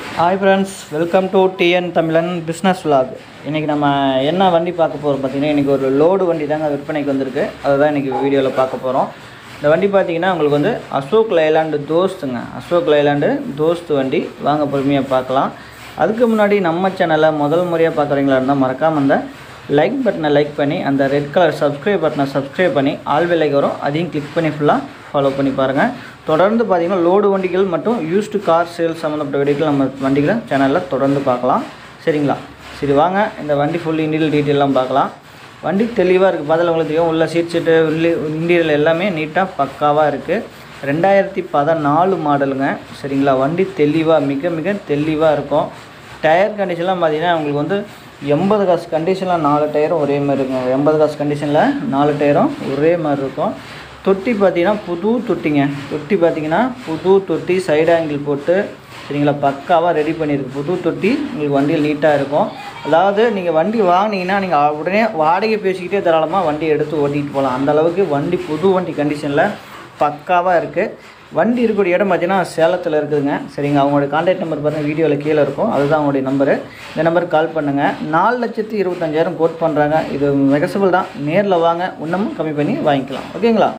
hi friends welcome to TN Tamilan business vlog இன்றைக்கி நம்ம என்ன வண்டி பார்க்க போகிறோம் பார்த்தீங்கன்னா இன்றைக்கி ஒரு லோடு வண்டி தாங்க விற்பனைக்கு வந்திருக்கு அதுதான் இன்றைக்கி வீடியோவில் பார்க்க போகிறோம் இந்த வண்டி பார்த்தீங்கன்னா உங்களுக்கு வந்து அசோக் லைலாண்டு தோஸ்துங்க அசோக் லைலாண்டு தோஸ்த் வண்டி வாங்க பொறுமையாக பார்க்கலாம் அதுக்கு முன்னாடி நம்ம சேனலை முதல் முறையாக பார்க்குறீங்களா இருந்தால் மறக்காமல் அந்த லைக் பட்டனை லைக் பண்ணி அந்த ரெட் கலர் சப்ஸ்கிரைப் பட்டனை சப்ஸ்கிரைப் பண்ணி ஆல் விலைக்கு வரும் அதையும் கிளிக் பண்ணி ஃபுல்லாக ஃபாலோ பண்ணி பாருங்கள் தொடர்ந்து பார்த்தீங்கன்னா லோடு வண்டிகள் மற்றும் யூஸ்டு கார் சேல்ஸ் சம்மந்தப்பட்ட வீடியோக்கள் நம்ம வண்டிகளை சேனலில் தொடர்ந்து பார்க்கலாம் சரிங்களா சரி வாங்க இந்த வண்டி ஃபுல் இன்டீரியல் டீட்டெயிலாம் பார்க்கலாம் வண்டி தெளிவாக இருக்குது பதில் உங்களுக்கு தெரியும் உள்ள சீட் சீட்டு இன்டீரியல் எல்லாமே நீட்டாக பக்காவாக இருக்குது ரெண்டாயிரத்தி பதினாலு மாடலுங்க சரிங்களா வண்டி தெளிவாக மிக மிக தெளிவாக இருக்கும் டயர் கண்டிஷன்லாம் பார்த்தீங்கன்னா உங்களுக்கு வந்து எண்பது காசு கண்டிஷனில் நாலு டயரும் ஒரே மாதிரி இருக்குங்க எண்பது காசு கண்டிஷனில் நாலு டயரும் ஒரே மாதிரி இருக்கும் தொட்டி பார்த்தீங்கன்னா புது தொட்டிங்க தொட்டி பார்த்தீங்கன்னா புது தொட்டி சைடு ஆங்கிள் போட்டு சரிங்களா பக்காவாக ரெடி பண்ணியிருக்கு புது தொட்டி உங்களுக்கு வண்டியில் நீட்டாக இருக்கும் அதாவது நீங்கள் வண்டி வாங்கினீங்கன்னா நீங்கள் உடனே வாடகை பேசிக்கிட்டே தாராளமாக வண்டி எடுத்து ஓட்டிகிட்டு போகலாம் அந்த அளவுக்கு வண்டி புது வண்டி கண்டிஷனில் பக்காவாக இருக்குது வண்டி இருக்கக்கூடிய இடம் பார்த்தீங்கன்னா சேலத்தில் இருக்குதுங்க சரிங்க அவங்களோட கான்டாக்ட் நம்பர் பாருங்கள் வீடியோவில் கீழே இருக்கும் அதுதான் அவங்களுடைய நம்பரு இந்த நம்பருக்கு கால் பண்ணுங்கள் நாலு லட்சத்து இருபத்தஞ்சாயிரம் கோட் பண்ணுறாங்க இது மெகசபிள் தான் நேரில் வாங்க இன்னமும் கம்மி பண்ணி வாங்கிக்கலாம் ஓகேங்களா